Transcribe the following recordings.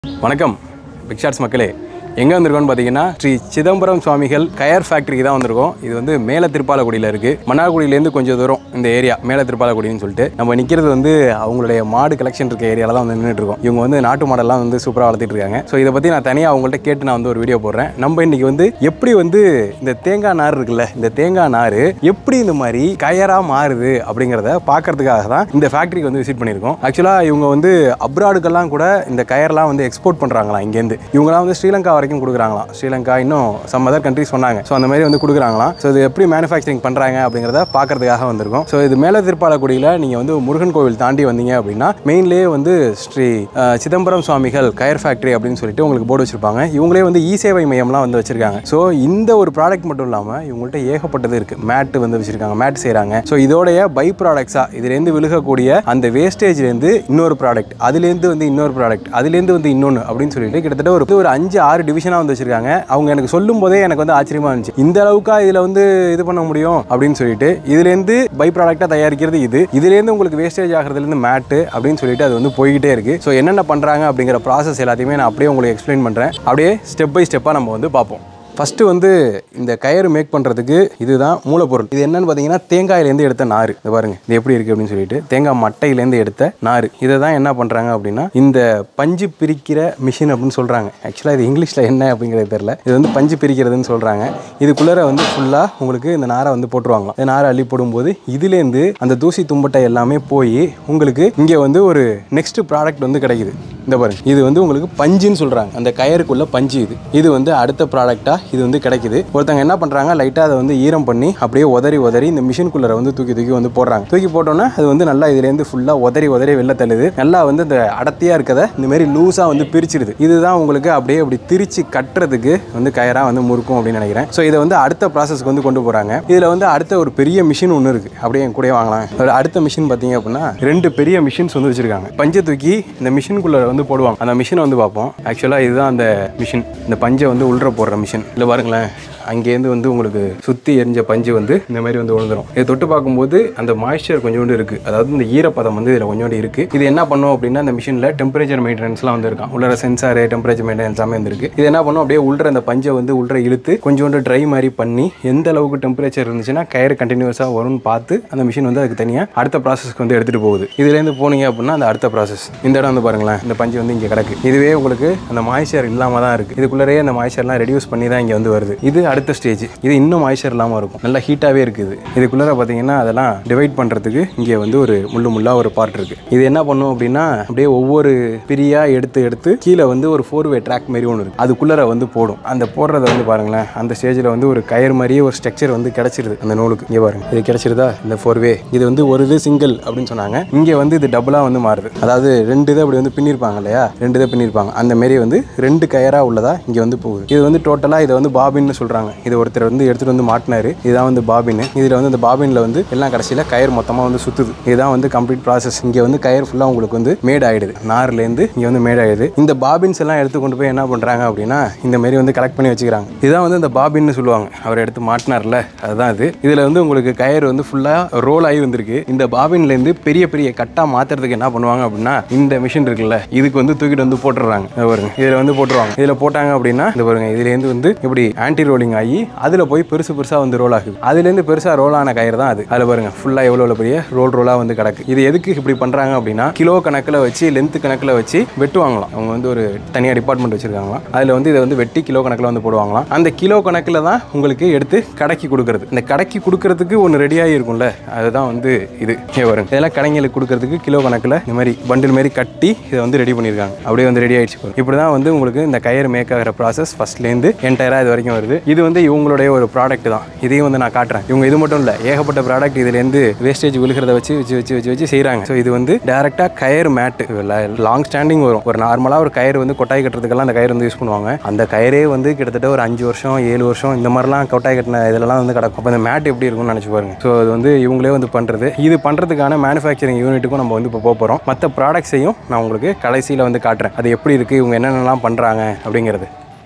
வணக்கம் big shots மக்களே எங்கே வந்திருக்கோம்னு பார்த்தீங்கன்னா ஸ்ரீ சிதம்பரம் சுவாமிகள் கயர் ஃபேக்ட்ரிக்கு தான் வந்திருக்கோம் இது வந்து மேல திருப்பாலக்குடியில் இருக்குது மன்னார்குடியிலேருந்து கொஞ்சம் தூரம் இந்த ஏரியா மேல திருப்பாலக்குடின்னு சொல்லிட்டு நம்ம நிற்கிறது வந்து அவங்களுடைய மாடு கலெக்ஷன் இருக்க ஏரியாவில் தான் வந்து நின்றுட்டு இருக்கோம் இவங்க வந்து நாட்டு மாடெல்லாம் வந்து சூப்பராக வளர்த்துட்டு இருக்காங்க ஸோ இதை பற்றி நான் தனியாக அவங்கள்ட்ட கேட்டு நான் வந்து ஒரு வீடியோ போடுறேன் நம்ம இன்னைக்கு வந்து எப்படி வந்து இந்த தேங்காய் நார் இருக்குல்ல இந்த தேங்காய் நார் எப்படி இந்த மாதிரி கயராக மாறுது அப்படிங்கிறத பார்க்கறதுக்காக தான் இந்த ஃபேக்ட்ரிக்கு வந்து விசிட் பண்ணியிருக்கோம் ஆக்சுவலாக இவங்க வந்து அப்ராடுக்கெல்லாம் கூட இந்த கயர்லாம் வந்து எக்ஸ்போர்ட் பண்ணுறாங்களாம் இங்கேருந்து இவங்கலாம் வந்து ஸ்ரீலங்கா வரைக்கும் கொடுக்குறாங்களாம் ஸ்ரீலங்கா இன்னும் சம் அதர் கண்ட்ரிஸ் சொன்னாங்க ஸோ அந்த மாதிரி வந்து கொடுக்குறாங்களாம் ஸோ இது எப்படி மேனுஃபேக்சரிங் பண்ணுறாங்க அப்படிங்கிறத பார்க்கறதுக்காக வந்திருக்கோம் ஸோ இது மேலே திருப்பாலக்குடியில் நீங்கள் வந்து முருகன் கோவில் தாண்டி வந்தீங்க அப்படின்னா மெயின்லேயே வந்து ஸ்ரீ அஹ், சிதம்பரம் சுவாமிகள் கயர் ஃபேக்ட்ரி அப்படின்னு சொல்லிட்டு உங்களுக்கு போர்டு வச்சிருப்பாங்க இவங்களே வந்து இ சேவை மையம்லாம் வந்து வச்சிருக்காங்க ஸோ இந்த ஒரு ப்ராடக்ட் மட்டும் இல்லாமல் இவங்கள்ட்ட ஏகப்பட்டது இருக்குது மேட்டு வந்து வச்சிருக்காங்க மேட் செய்கிறாங்க ஸோ இதோடைய பை ப்ராடக்ட்ஸாக இதுலேருந்து விழுகக்கூடிய அந்த வேஸ்டேஜ்லேருந்து இன்னொரு ப்ராடக்ட் அதுலேருந்து வந்து இன்னொரு ப்ராடக்ட் அதுலேருந்து வந்து இன்னொன்று அப்படின்னு சொல்லிட்டு கிட்டத்தட்ட ஒரு ஒரு அஞ்சு ஆறு டிவிஷனாக வந்து வச்சிருக்காங்க அவங்க எனக்கு சொல்லும் போதே எனக்கு வந்து ஆச்சரியமா இருந்துச்சு இந்த அளவுக்கா இதில் வந்து இது பண்ண முடியும் அப்படின்னு சொல்லிட்டு இதுலேருந்து பை ப்ராடக்டாக தயாரிக்கிறது இது இதுலேருந்து உங்களுக்கு வேஸ்டேஜ் ஆகிறதுலேருந்து மேட்டு அப்படின்னு சொல்லிட்டு அது வந்து போய்கிட்டே இருக்கு ஸோ என்னென்ன பண்ணுறாங்க அப்படிங்கிற ப்ராசஸ் எல்லாத்தையுமே நான் அப்படியே உங்களுக்கு எக்ஸ்பிளைன் பண்ணுறேன் அப்படியே ஸ்டெப் பை ஸ்டெப்பாக நம்ம வந்து பார்ப்போம் ஃபஸ்ட்டு வந்து இந்த கயிறு மேக் பண்ணுறதுக்கு இதுதான் மூலப்பொருள் இது என்னன்னு பார்த்தீங்கன்னா தேங்காயிலேருந்து எடுத்த நார் இது பாருங்க இது எப்படி இருக்குது அப்படின்னு சொல்லிட்டு தேங்காய் மட்டையிலேருந்து எடுத்த நார் இதை தான் என்ன பண்ணுறாங்க அப்படின்னா இந்த பஞ்சு பிரிக்கிற மிஷின் அப்படின்னு சொல்கிறாங்க ஆக்சுவலாக இது இங்கிலீஷில் என்ன அப்படிங்கிறது தெரில இது வந்து பஞ்சு பிரிக்கிறதுன்னு சொல்கிறாங்க இதுக்குள்ளே வந்து ஃபுல்லாக உங்களுக்கு இந்த நாரை வந்து போட்டுருவாங்களாம் இந்த நாரை அள்ளி போடும்போது இதுலேருந்து அந்த தூசி தும்பட்டை எல்லாமே போய் உங்களுக்கு இங்கே வந்து ஒரு நெக்ஸ்ட் ப்ராடக்ட் வந்து கிடைக்குது இந்த பாருங்க இது வந்து உங்களுக்கு பஞ்சுன்னு சொல்கிறாங்க அந்த கயருக்குள்ள பஞ்சு இது இது வந்து அடுத்த ப்ராடக்டாக இது வந்து கிடைக்குது ஒருத்தங்க என்ன பண்ணுறாங்க லைட்டாக அதை வந்து ஈரம் பண்ணி அப்படியே உதறி உதறி இந்த மிஷின்குள்ளே வந்து தூக்கி தூக்கி வந்து போடுறாங்க தூக்கி போட்டோன்னே அது வந்து நல்லா இதுலேருந்து ஃபுல்லாக உதறி உதறி வெளில தள்ளுது நல்லா வந்து இந்த அடர்த்தியாக இருக்கதை இந்த மாதிரி லூஸாக வந்து பிரிச்சிடுது இதுதான் உங்களுக்கு அப்படியே அப்படி திரிச்சு கட்டுறதுக்கு வந்து கயராக வந்து முறுக்கும் அப்படின்னு நினைக்கிறேன் ஸோ இதை வந்து அடுத்த ப்ராசஸ்க்கு வந்து கொண்டு போகிறாங்க இதில் வந்து அடுத்த ஒரு பெரிய மிஷின் ஒன்று இருக்குது அப்படியே என் கூடயே வாங்கலாம் அதோட அடுத்த மிஷின் பார்த்தீங்க அப்படின்னா ரெண்டு பெரிய மிஷின்ஸ் வந்து வச்சிருக்காங்க பஞ்சை தூக்கி இந்த மிஷினுக்குள்ளே வந்து போடுவாங்க அந்த மிஷினை வந்து பார்ப்போம் ஆக்சுவலாக இதுதான் அந்த மிஷின் இந்த பஞ்சை வந்து உள்ற போடுற மிஷின் இல்லை பாருங்களேன் அங்கேருந்து வந்து உங்களுக்கு சுற்றி எரிஞ்ச பஞ்சு வந்து இந்த மாதிரி வந்து விழுந்துரும் இதை தொட்டு பார்க்கும்போது அந்த மாய்ஸ்சர் கொஞ்சோண்டு இருக்குது அதாவது இந்த ஈரப்பதம் வந்து இதில் கொஞ்சோண்டு இருக்குது இது என்ன பண்ணும் அப்படின்னா அந்த மிஷினில் டெம்பரேச்சர் மெயின்டெனன்ஸ்லாம் வந்து இருக்கான் உள்ள சென்சாரு டெம்பரேச்சர் மெயின்டெனன்ஸ் எல்லாமே வந்துருக்கு இது என்ன பண்ணும் அப்படியே உள்ள அந்த பஞ்சை வந்து உள்ள இழுத்து கொஞ்சோண்டு ட்ரை மாதிரி பண்ணி எந்த அளவுக்கு டெம்பரேச்சர் இருந்துச்சுன்னா கயிறு கண்டினியூஸாக வரும்னு பார்த்து அந்த மிஷின் வந்து அதுக்கு தனியாக அடுத்த ப்ராசஸ்க்கு வந்து எடுத்துகிட்டு போகுது இதுலேருந்து போனீங்க அப்படின்னா அந்த அடுத்த ப்ராசஸ் இந்த இடம் வந்து பாருங்களேன் இந்த பஞ்சு வந்து இங்கே கிடக்கு இதுவே உங்களுக்கு அந்த மாய்ச்சர் இல்லாமல் தான் இருக்குது இதுக்குள்ளேயே அந்த மாய்ச்சர்லாம் ரெடியூஸ் பண்ணி தான் இங்கே வந்து வருது இது அடுத்த ஸ்டேஜ் இது இன்னும் மாய்ச்சர் இல்லாமல் இருக்கும் நல்லா ஹீட்டாகவே இருக்குது இதுக்குள்ளே பார்த்தீங்கன்னா அதெல்லாம் டிவைட் பண்ணுறதுக்கு இங்கே வந்து ஒரு முள்ளு முள்ளா ஒரு பார்ட் இருக்குது இது என்ன பண்ணும் அப்படின்னா அப்படியே ஒவ்வொரு பிரியாக எடுத்து எடுத்து கீழே வந்து ஒரு ஃபோர் வே ட்ராக் மாதிரி ஒன்று இருக்குது அதுக்குள்ளே வந்து போடும் அந்த போடுறத வந்து பாருங்களேன் அந்த ஸ்டேஜில் வந்து ஒரு கயிறு மாதிரியே ஒரு ஸ்ட்ரக்சர் வந்து கிடச்சிருது அந்த நூலுக்கு இங்கே பாருங்க இது கிடச்சிருதா இந்த ஃபோர் வே இது வந்து ஒரு இது சிங்கிள் அப்படின்னு சொன்னாங்க இங்கே வந்து இது டபுளாக வந்து மாறுது அதாவது ரெண்டு இதை அப்படி வந்து பின்னிருப்பாங்க இல்லையா ரெண்டு இதை பின்னிருப்பாங்க அந்த மாரி வந்து ரெண்டு கயராக உள்ளதா இங்கே வந்து போகுது இது வந்து டோட்டலாக இதை வந்து பாபின்னு சொல்கிறாங்க இது ஒருத்தர் வந்து எடுத்துகிட்டு வந்து மாட்டினாரு இதுதான் வந்து பாபின் இதில் வந்து இந்த பாபினில் வந்து எல்லாம் கடைசியில் கயிறு மொத்தமாக வந்து சுற்றுது இதுதான் வந்து கம்ப்ளீட் ப்ராசஸ் இங்கே வந்து கயிறு ஃபுல்லாக உங்களுக்கு வந்து மேட் ஆகிடுது நார்லேருந்து இங்கே வந்து மேட் ஆகிடுது இந்த பாபின்ஸ் எல்லாம் எடுத்து கொண்டு போய் என்ன பண்ணுறாங்க அப்படின்னா இந்த மாரி வந்து கலெக்ட் பண்ணி வச்சுக்கிறாங்க இதுதான் வந்து இந்த பாபின்னு சொல்லுவாங்க அவர் எடுத்து மாட்டினார்ல அதுதான் இது இதில் வந்து உங்களுக்கு கயிறு வந்து ஃபுல்லாக ரோல் ஆகி வந்திருக்கு இந்த பாபின்லேருந்து பெரிய பெரிய கட்டாக மாற்றுறதுக்கு என்ன பண்ணுவாங்க அப்படின்னா இந்த மிஷின் இருக்குல்ல இதுக்கு வந்து தூக்கிட்டு வந்து போட்டுடுறாங்க இதை பாருங்க இதில் வந்து போட்டுருவாங்க இதில் போட்டாங்க அப்படின்னா இந்த பாருங்க இதுலேருந்து வந்து இப்படி ஆன்டி ரோலிங் ஆகி அதில் போய் பெருசு பெருசாக வந்து ரோல் ஆகுது அதுலேருந்து பெருசாக ரோல் ஆன கயிறு தான் அது அதில் பாருங்க ஃபுல்லாக எவ்வளோ எவ்வளோ பெரிய ரோல் ரோலாக வந்து கிடக்கு இது எதுக்கு இப்படி பண்ணுறாங்க அப்படின்னா கிலோ கணக்கில் வச்சு லென்த் கணக்கில் வச்சு வெட்டுவாங்களாம் அவங்க வந்து ஒரு தனியாக டிபார்ட்மெண்ட் வச்சிருக்காங்களாம் அதில் வந்து இதை வந்து வெட்டி கிலோ கணக்கில் வந்து போடுவாங்களாம் அந்த கிலோ கணக்கில் தான் உங்களுக்கு எடுத்து கடைக்கு கொடுக்குறது இந்த கடைக்கு கொடுக்கறதுக்கு ஒன்று ரெடியாகி இருக்கும்ல அதுதான் வந்து இது இங்கே வரும் இதெல்லாம் கடைங்களுக்கு கொடுக்கறதுக்கு கிலோ கணக்கில் இந்த மாதிரி பண்டில் மாதிரி கட்டி இதை வந்து ரெடி பண்ணியிருக்காங்க அப்படியே வந்து ரெடி ஆயிடுச்சு பாருங்க. இப்படி தான் வந்து உங்களுக்கு இந்த கயிறு மேக் ஆகிற ப்ராசஸ் ஃபர்ஸ்ட்லேருந்து என்டையராக இது வரைக்கும் வருது இது வந்து இவங்களுடைய ஒரு ப்ராடக்ட் தான் இதையும் வந்து நான் காட்டுறேன் இவங்க இது மட்டும் இல்லை ஏகப்பட்ட ப்ராடக்ட் இதுலேருந்து வேஸ்டேஜ் விழுகிறத வச்சு வச்சு வச்சு வச்சு வச்சு செய்கிறாங்க ஸோ இது வந்து டேரெக்டாக கயிறு மேட்டு லாங் ஸ்டாண்டிங் வரும் ஒரு நார்மலாக ஒரு கயிறு வந்து கொட்டாய் கட்டுறதுக்கெல்லாம் அந்த கயிறு வந்து யூஸ் பண்ணுவாங்க அந்த கயிறே வந்து கிட்டத்தட்ட ஒரு அஞ்சு வருஷம் ஏழு வருஷம் இந்த மாதிரிலாம் கொட்டாய் கட்டின இதெல்லாம் வந்து கிடக்கும் அப்போ இந்த மேட் எப்படி இருக்கும்னு நினச்சி பாருங்க ஸோ அது வந்து இவங்களே வந்து பண்ணுறது இது பண்ணுறதுக்கான மேனுஃபேக்சரிங் யூனிட்டுக்கும் நம்ம வந்து இப்போ போக போகிறோம் மற்ற ப்ராடக்ட்ஸையும் நான் உங்களுக்கு கடைசியில் வந்து காட்டுறேன் அது எப்படி இருக்குது இவங்க என்னென்னலாம் பண்ணுறாங்க அப்படிங்கிறது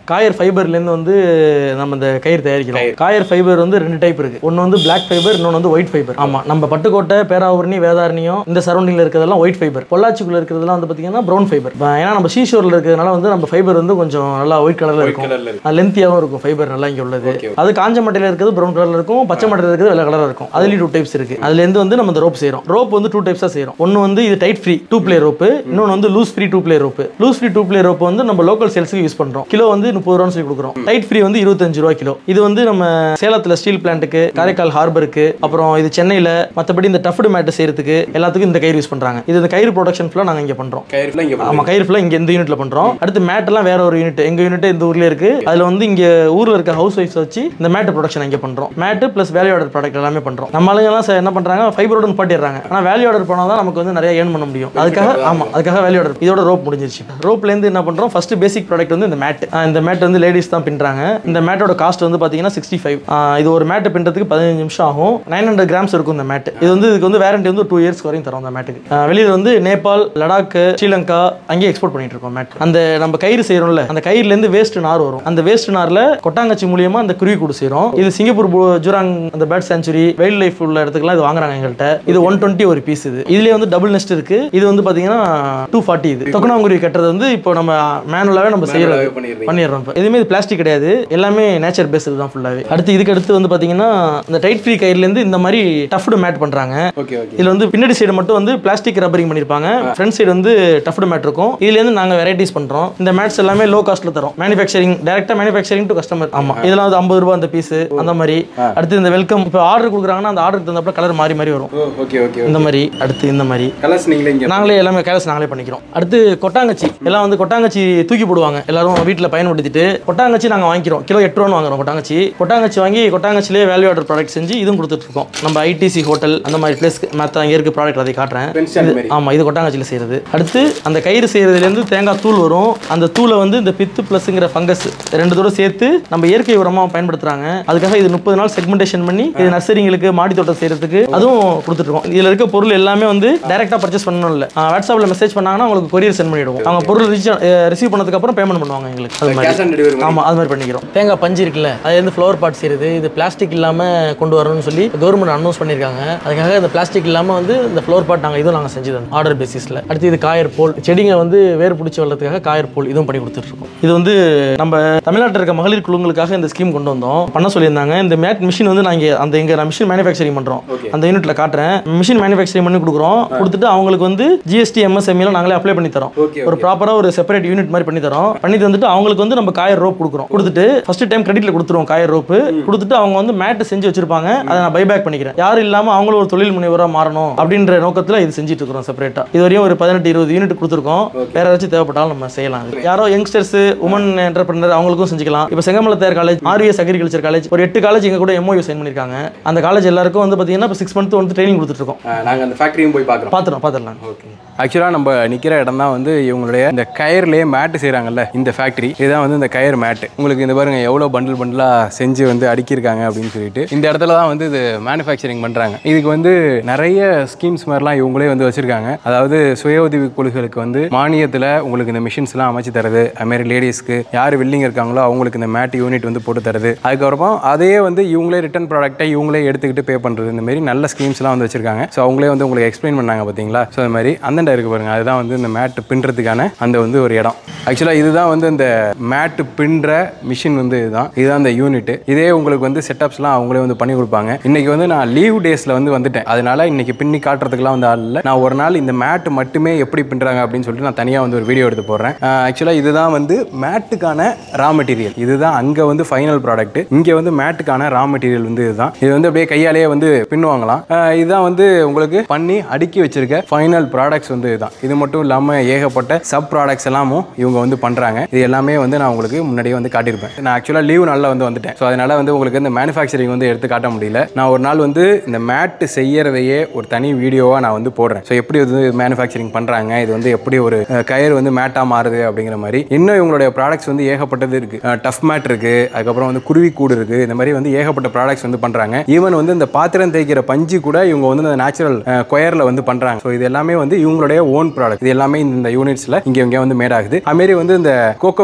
காயர் ஃபைபர்லேருந்து வந்து நம்ம இந்த கயிறு தயாரிக்கிறோம் காயர் ஃபைபர் வந்து ரெண்டு டைப் இருக்கு ஒன்று வந்து பிளாக் ஃபைபர் இன்னொன்று வந்து ஒயிட் ஃபைபர் ஆமா நம்ம பட்டுக்கோட்டை பேராவூரணி வேதாரண்யம் இந்த சரௌண்டிங்ல இருக்கிறதெல்லாம் ஒயிட் ஃபைபர் பொள்ளாச்சிக்குள்ள இருக்கிறதெல்லாம் வந்து பார்த்தீங்கன்னா ப்ரௌன் ஃபைபர் ஏன்னா நம்ம சீஷோரில் இருக்கிறதுனால வந்து நம்ம ஃபைபர் வந்து கொஞ்சம் நல்லா ஒயிட் கலர்ல இருக்கும் கலர்ல இருக்கு லென்த்தியாகவும் இருக்கும் ஃபைபர் நல்லா இங்கே உள்ளது அது காஞ்ச மட்டையில் இருக்கிறது ப்ரௌன் கலர்ல இருக்கும் பச்சை மட்டையில் இருக்கிறது வெள்ளை கலராக இருக்கும் அதுலேயும் டூ டைப்ஸ் இருக்கு அதுலேருந்து வந்து நம்ம இந்த ரோப் செய்கிறோம் ரோப் வந்து டூ டைப்ஸாக செய்கிறோம் ஒன்று வந்து இது tight free to play rope இன்னொன்று வந்து loose free to play rope loose free to play rope வந்து நம்ம லோக்கல் சேல்ஸுக்கு யூஸ் பண்ணுறோம் கிலோ வந்து முப்பது ரூபான்னு சொல்லி கொடுக்குறோம் டைட் ஃப்ரீ வந்து இருபத்தஞ்சு ரூபா கிலோ இது வந்து நம்ம சேலத்தில் ஸ்டீல் பிளான்ட்டுக்கு காரைக்கால் ஹார்பருக்கு அப்புறம் இது சென்னையில் மற்றபடி இந்த டஃப்டு மேட்டு செய்யறதுக்கு எல்லாத்துக்கும் இந்த கயிறு யூஸ் பண்ணுறாங்க இது இந்த கயிறு ப்ரொடக்ஷன் ஃபுல்லாக நாங்கள் இங்கே பண்ணுறோம் கயிறுல இங்க ஆமா கயிறு ஃபுல்லாக இங்கே இந்த யூனிட்ல பண்றோம் அடுத்து மேட் எல்லாம் வேற ஒரு யூனிட் எங்க யூனிட் இந்த ஊர்ல இருக்கு அதுல வந்து இங்க ஊர்ல இருக்க ஹவுஸ் ஒய்ஃப்ஸ் வச்சு இந்த மேட் ப்ரொடக்ஷன் இங்கே பண்றோம் mat plus value order product எல்லாமே பண்றோம் நம்ம ஆளுங்க எல்லாம் ச- என்ன பண்றாங்க ஃபைபரோட நிப்பாட்டிடுறாங்க ஆனா வேல்யூ ஆர்டர் பண்ணா தான் நமக்கு வந்து நிறைய ஏர்ன் பண்ண முடியும் அதுக்காக ஆமா அதுக்காக வேல்யூ ஆர்டர் இதோட ரோப் முடிஞ்சிருச்சு ரோப்ல இருந்து என்ன பண்றோம் ஃபர்ஸ்ட் பேசிக் ப்ராடக்ட் வந்து இந்த மேட் இந்த மேட் வந்து லேடிஸ் தான் பின்றாங்க இந்த மேட்டோட காஸ்ட் வந்து பாத்தீங்கன்னா சிக்ஸ்டி ஃபைவ் இது ஒரு மேட்டை பின்றதுக்கு பதினஞ்சு நிமிஷம் ஆகும் நைன் ஹண்ட்ரட் கிராம்ஸ் இருக்கும் இந்த மேட் இது வந்து இதுக்கு வந்து வேரண்டி வந்து டூ இயர்ஸ் வரையும் தரும் அந்த மேட்டுக்கு வெளியில வந்து நேபாள் லடாக் ஸ்ரீலங்கா அங்கேயே எக்ஸ்போர்ட் பண்ணிட்டு இருக்கோம் மேட் அந்த நம்ம கயிறு செய்யறோம்ல அந்த கயிறுல இருந்து வேஸ்ட் நார் வரும் அந்த வேஸ்ட் நார்ல கொட்டாங்கச்சி மூலியமா அந்த குருவி கூடு செய்றோம் இது சிங்கப்பூர் பு- ஜூராங் அந்த பேர்ட் சென்ச்சுரி வைல்ட் லைஃப் உள்ள இடத்துக்குலாம் இது வாங்குறாங்க எங்கள்கிட்ட இது ஒன் டுவெண்ட்டி ஒரு பீஸ் இது இதுலயே வந்து டபுள் நெஸ்ட் இருக்கு இது வந்து பாத்தீங்கன்னா டூ ஃபார்ட்டி இது தொக்கனாங்குருவி கட்டுறது வந்து இப்போ நம்ம மேனுவலாவே நம்ம செய்யறது பண்ணிடுறீங்க பண்ணிடுறோம் இப்போ எதுவுமே இது பிளாஸ்டிக் கிடையாது எல்லாமே நேச்சர் பேஸ்டு தான் ஃபுல்லாவே அடுத்து இதுக்கு அடுத்து வந்து பாத்தீங்கன்னா இந்த டைட் ஃப்ரீ கயிறுலேருந்து இந்த மாதிரி டஃப்டு மேட் பண்றாங்க ஓகே ஓகே இதுல வந்து பின்னாடி சைடு மட்டும் வந்து பிளாஸ்டிக் ரப்பரிங் பண்ணிருப்பாங்க ஃப்ரண்ட் சைடு வந்து டஃப்டு மேட் இருக்கும் இதுல இருந்து நாங்க வெரைட்டிஸ் பண்றோம் இந்த மேட்ஸ் எல்லாமே லோ காஸ்ட்ல தரோம் மேனுஃபேக்சரிங் டைரக்டா மேனுஃபேக்சரிங் டு கஸ்டமர் ஆமா இதெல்லாம் வந்து ஐம்பது ரூபாய் அந்த பீஸ் அந்த மாதிரி அடுத்து இந்த வெல்கம் இப்போ ஆர்டர் கொடுக்குறாங்கன்னா அந்த ஆர்டருக்கு தகுந்தப்ப கலர் மாறி மாறி வரும் ஓகே ஓகே இந்த மாதிரி அடுத்து இந்த மாதிரி கலர்ஸ் நீங்களே இங்க நாங்களே எல்லாமே கேலஸ் நாங்களே பண்ணிக்கிறோம் அடுத்து கொட்டாங்கச்சி எல்லாம் வந்து கொட்டாங்கச்சி தூக்கி போடுவாங்க எல்லாரும் வீட்டில் பயன்படுத்திட்டு கொட்டாங்கச்சி நாங்கள் வாங்கிக்கிறோம் கிலோ எட்டு ரூபான்னு வாங்குறோம் கொட்டாங்கச்சி கொட்டாங்கச்சி வாங்கி கொட்டாங்கச்சிலே வேல்யூ ஆர்டர் ப்ராடக்ட் செஞ்சு இதுவும் கொடுத்துட்டு இருக்கோம் நம்ம ஐடிசி ஹோட்டல் அந்த மாதிரி பிளேஸ் மற்ற அங்கே இருக்க ப்ராடக்ட் அதை காட்டுறேன் Friends அந்த மாதிரி ஆமாம் இது கொட்டாங்கச்சியில் செய்கிறது அடுத்து அந்த கயிறு செய்கிறதுலேருந்து தேங்காய் தூள் வரும் அந்த தூளை வந்து இந்த பித்து ப்ளஸ்ங்கிற ஃபங்கஸ் ரெண்டுத்தோட சேர்த்து நம்ம இயற்கை உரமாக பயன்படுத்துகிறாங்க அதுக்காக இது முப்பது நாள் செக்மெண்டேஷன் பண்ணி இது நர்சரிங்களுக்கு மாடி தோட்டம் செய்கிறதுக்கு அதுவும் கொடுத்துட்ருக்கோம் இதில் இருக்க பொருள் எல்லாமே வந்து டேரெக்டாக பர்ச்சேஸ் பண்ணணும் இல்லை வாட்ஸ்அப்பில் மெசேஜ் பண்ணாங்கன்னா உங்களுக்கு கொரியர் சென்ட் பண்ணிவிடுவோம் அவங்க பொருள் ரிசீவ் பண்ணதுக்கு அப்புறம் பேமெண்ட் பண்ணுவாங்க எங்களுக்கு அது மாதிரி கேஷ் ஆன் டெலிவரி ஆமா அது மாதிரி பண்ணிக்கிறோம் தேங்காய் பஞ்சு இருக்குல்ல அது வந்து ஃப்ளவர் பாட் செய்யுது இது பிளாஸ்டிக் இல்லாம கொண்டு வரணும்னு சொல்லி கவர்மெண்ட் அனௌன்ஸ் பண்ணியிருக்காங்க அதுக்காக இந்த பிளாஸ்டிக் இல்லாம வந்து இந்த ஃப்ளவர் பாட் நாங்கள் இதுவும் நாங்கள் செஞ்சு தந்தோம் ஆர்டர் பேசிஸ்ல அடுத்து இது காயர் போல் செடிங்க வந்து வேர் பிடிச்சி வளர்றதுக்காக காயர் போல் இதுவும் பண்ணி கொடுத்துட்டு இருக்கோம் இது வந்து நம்ம தமிழ்நாட்டில் இருக்க மகளிர் குழுங்களுக்காக இந்த ஸ்கீம் கொண்டு வந்தோம் பண்ண சொல்லியிருந்தாங்க இந்த மேட் மிஷின் வந்து நாங்கள் இங்க அந்த இங்கே நான் மிஷின் மேனுஃபேக்சரிங் பண்ணுறோம் Okay. அந்த யூனிட்ல காட்டுறேன் மிஷின் மேனுஃபேக்சரிங் பண்ணி கொடுக்குறோம் கொடுத்துட்டு அவங்களுக்கு வந்து ஜிஎஸ்டி எம்எஸ்எம்இலாம் நாங்களே அப்ளை பண்ணி தரோம் ஓகே ஒரு ப்ராப்பராக ஒரு செப்பரேட் யூனிட் மாதிரி பண்ணி தரோம் பண்ணி தந்துட்டு அவங்களுக்கு வந்து நம்ம காயர் ரோப் கொடுக்குறோம் கொடுத்துட்டு ஃபர்ஸ்ட் டைம் கிரெடிட்ல கொடுத்துருவோம் காயர் ரோப்பு கொடுத்துட்டு அவங்க வந்து மேட்டு செஞ்சு வச்சிருப்பாங்க அதை நான் பைபேக் பண்ணிக்கிறேன் யாரும் இல்லாம அவங்களும் ஒரு தொழில் முனைவராக மாறணும் அப்படின்ற நோக்கத்தில் இது செஞ்சுட்டு இருக்கிறோம் செப்பரேட்டா இது வரையும் ஒரு பதினெட்டு இருபது யூனிட் கொடுத்துருக்கோம் வேற ஏதாச்சும் தேவைப்பட்டாலும் நம்ம செய்யலாம் இது. யாரோ யங்ஸ்டர்ஸ் உமன் என்டர்பிரினர் அவங்களுக்கும் செஞ்சுக்கலாம் இப்போ செங்கமலத்தார் காலேஜ் ஆர்விஎஸ் அக்ரிகல்ச்சர் காலேஜ் ஒரு எட்டு காலேஜ் எங்க கூட எம்ஓயு சைன் பண்ணிருக்காங்க அந்த காலேஜ் எல்லாருக்கும் வந்து பார்த்தீங்கன்னா இப்போ சிக்ஸ் மந்த் வந்து ட்ரைனிங் கொடுத்துட்டு இருக்கோம் நாங்க அந்த ஃபேக்டரியும் போய் பார்க்குறோம் பார்த்துறோம் பார்த்துடலாம் ஓகே ஆக்சுவலாக நம்ம நிற்கிற இடம் தான் வந்து இவங்களுடைய இந்த கயர்லேயே மேட்டு செய்கிறாங்கல்ல இந்த ஃபேக்ட்ரி இதுதான் வந்து இந்த கயர் மேட்டு உங்களுக்கு இந்த பாருங்க எவ்வளோ பண்டில் பண்டிலாக செஞ்சு வந்து அடுக்கியிருக்காங்க அப்படின்னு சொல்லிட்டு இந்த இடத்துல தான் வந்து இது மேனுஃபேக்சரிங் பண்ணுறாங்க இதுக்கு வந்து நிறைய ஸ்கீம்ஸ் மாதிரிலாம் இவங்களே வந்து வச்சுருக்காங்க அதாவது சுய உதவி குழுக்களுக்கு வந்து மானியத்தில் உங்களுக்கு இந்த மிஷின்ஸ்லாம் அமைச்சு தரது அதுமாரி லேடிஸ்க்கு யார் வில்லிங் இருக்காங்களோ அவங்களுக்கு இந்த மேட் யூனிட் வந்து போட்டு தருது அதுக்கப்புறம் அதையே வந்து இவங்களே ரிட்டன் ப்ராடக்ட்டை இவங்களே எடுத்துக்கிட்டு பே பண்ணுறது இந்த மாதிரி நல்ல ஸ்கீம்ஸ்லாம் வந்து வச்சிருக்காங்க ஸோ அவங்களே வந்து உங்களுக்கு எக்ஸ்பிளைன் பண்ணாங்க பார்த்தீங்களா ஸோ அது மாதிரி அந்தண்டா இருக்கு பாருங்க அதுதான் வந்து இந்த மேட் பின்னுறதுக்கான அந்த வந்து ஒரு இடம் ஆக்சுவலாக இதுதான் வந்து இந்த மேட்டு பின்னுற மிஷின் வந்து இதுதான் இதுதான் இந்த யூனிட் இதே உங்களுக்கு வந்து செட்டப்ஸ்லாம் அவங்களே வந்து பண்ணி கொடுப்பாங்க இன்னைக்கு வந்து நான் லீவ் டேஸில் வந்து வந்துட்டேன் அதனால இன்னைக்கு பின்னி காட்டுறதுக்குலாம் வந்து ஆள் இல்லை நான் ஒரு நாள் இந்த மேட் மட்டுமே எப்படி பின்னுறாங்க அப்படின்னு சொல்லிட்டு நான் தனியாக வந்து ஒரு வீடியோ எடுத்து போடுறேன் ஆக்சுவலாக இதுதான் வந்து மேட்டுக்கான ரா மெட்டீரியல் இதுதான் அங்கே வந்து ஃபைனல் ப்ராடக்ட் இங்கே வந்து மேட்டுக்கான ரா மெட்டீரியல் வந்து இதுதான் இது வந்து அப்படியே கையாலேயே வந்து பின்னுவாங்களாம் ஆஹ் இதுதான் வந்து உங்களுக்கு பண்ணி அடுக்கி வச்சிருக்க ஃபைனல் ப்ராடக்ட்ஸ் வந்து இதுதான் இது மட்டும் இல்லாமல் ஏகப்பட்ட சப் ப்ராடக்ட்ஸ் எல்லாமும் இவங்க வந்து பண்ணுறாங்க இது எல்லாமே வந்து நான் உங்களுக்கு முன்னாடியே வந்து காட்டியிருப்பேன் நான் ஆக்சுவலாக லீவ் நாளில் வந்து வந்துட்டேன் ஸோ அதனால வந்து உங்களுக்கு இந்த மேனுஃபேக்சரிங் வந்து எடுத்து காட்ட முடியல நான் ஒரு நாள் வந்து இந்த மேட்டு செய்யறதையே ஒரு தனி வீடியோவாக நான் வந்து போடுறேன் ஸோ எப்படி வந்து மேனுஃபேக்சரிங் பண்ணுறாங்க இது வந்து எப்படி ஒரு அஹ், கயிறு வந்து மேட்டாக மாறுது அப்படிங்கிற மாதிரி இன்னும் இவங்களுடைய ப்ராடக்ட்ஸ் வந்து ஏகப்பட்டது இருக்கு டஃப் மேட் இருக்கு அதுக்கப்புறம் வந்து குருவி கூடு இருக்கு இந்த மாதிரி வந்து ஏகப்பட்ட ப்ராடக்ட்ஸ் வந்து பண்றாங்க ஈவன் வந்து இந்த பாத்திரம் தேய்க்கிற பஞ்சு கூட இவங்க வந்து இந்த நேச்சுரல் கொயர்ல வந்து பண்றாங்க ஸோ இது எல்லாமே வந்து இவங்களுடைய ஓன் ப்ராடக்ட் இது எல்லாமே இந்த யூனிட்ஸ்ல இங்க இங்க வந்து மேட் ஆகுது அதுமாரி வந்து இந்த கோகோ பெட் அப்படின்னு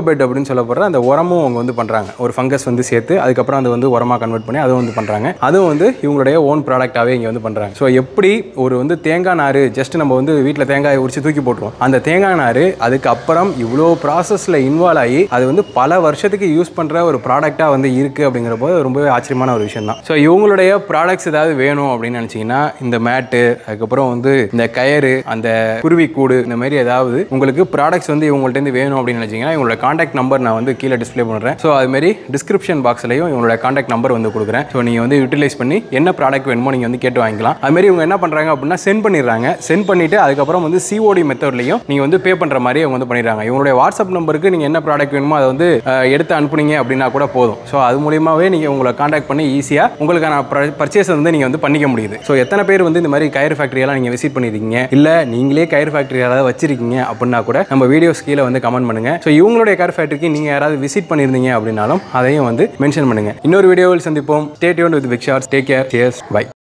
சொல்லப்படுற அந்த உரமும் அவங்க வந்து பண்ணுறாங்க ஒரு ஃபங்கஸ் வந்து சேர்த்து அதுக்கப்புறம் அது வந்து உரமாக கன்வெர்ட் பண்ணி அதுவும் வந்து பண்ணுறாங்க அதுவும் வந்து இவங்களுடைய ஓன் ப்ராடக்டாகவே இங்கே வந்து பண்ணுறாங்க ஸோ எப்படி ஒரு வந்து தேங்காய் நார் ஜஸ்ட் நம்ம வந்து வீட்டில் தேங்காய் உரிச்சு தூக்கி போட்டுருவோம் அந்த தேங்காய் நார் அதுக்கப்புறம் இவ்வளோ ப்ராசஸில் இன்வால்வ் ஆகி அது வந்து பல வருஷத்துக்கு யூஸ் பண்ணுற ஒரு ப்ராடக்டாக வந்து இருக்குது அப்படிங்கிறப்போ ரொம்பவே ஆச்சரியமான ஒரு விஷயம் தான் ஸோ இவங்களுடைய ப்ராடக்ட்ஸ் ஏதாவது வேணும் அப்படின்னு நினச்சிங்கன்னா இந்த மேட்டு அதுக்கப்புறம் வந்து இந்த கயறு அந்த குருவி கூடு இந்த மாதிரி ஏதாவது உங்களுக்கு ப்ராடக்ட்ஸ் வந்து இவங்கள்ட்ட வேணும் அப்படின்னு நினச்சிங்கன்னா இவங்களோட காண்டாக்ட் நம்பர் நான் வந்து கீழே டிஸ்ப்ளே பண்ணுறேன் ஸோ அதுமாரி டிஸ்கிரிப்ஷன் பாக்ஸ்லையும் இவங்களோட காண்டாக்ட் நம்பர் வந்து கொடுக்குறேன் ஸோ நீங்கள் வந்து யூட்டிலைஸ் பண்ணி என்ன ப்ராடக்ட் வேணுமோ நீங்கள் வந்து கேட்டு வாங்கிக்கலாம் அதுமாரி இவங்க என்ன பண்ணுறாங்க அப்படின்னா சென்ட் பண்ணிடுறாங்க சென்ட் பண்ணிவிட்டு அதுக்கப்புறம் வந்து சிஓடி மெத்தட்லையும் நீங்கள் வந்து பே பண்ணுற மாதிரி அவங்க வந்து பண்ணிடுறாங்க இவங்களுடைய வாட்ஸ்அப் நம்பருக்கு நீங்கள் என்ன ப்ராடக்ட் வேணுமோ அதை வந்து அஹ், எடுத்து அனுப்புனீங்க அப்படின்னா கூட போதும் ஸோ அது மூலியமாகவே நீங்கள் உங்களை காண்டாக்ட் பண்ணி ஈஸியாக உங்களுக்கான பர்ச்சேஸ் வந்து நீங்கள் வந்து பண்ணிக்க முடியுது ஸோ எத்தனை பேர் வந்து இந்த மாதிரி கயிறு ஃபேக்ட்ரியெல்லாம் நீங்கள் விசிட் பண்ணியிருக்கீங்க இல்லை நீங்களே கயிறு ஃபேக்ட்ரி யாராவது வச்சிருக்கீங்க அப்படின்னா கூட நம்ம வீடியோஸ் கீழே வந்து கமெண்ட் பண்ணுங்க ஸோ இவங்களுடைய கயிறு ஃபேக்ட்ரிக்கு நீங்கள் யாராவது விசிட் பண்ணியிருந்தீங்க அப்படின்னாலும் அதையும் வந்து மென்ஷன் பண்ணுங்க இன்னொரு வீடியோவில் சந்திப்போம் stay with big shorts take care cheers by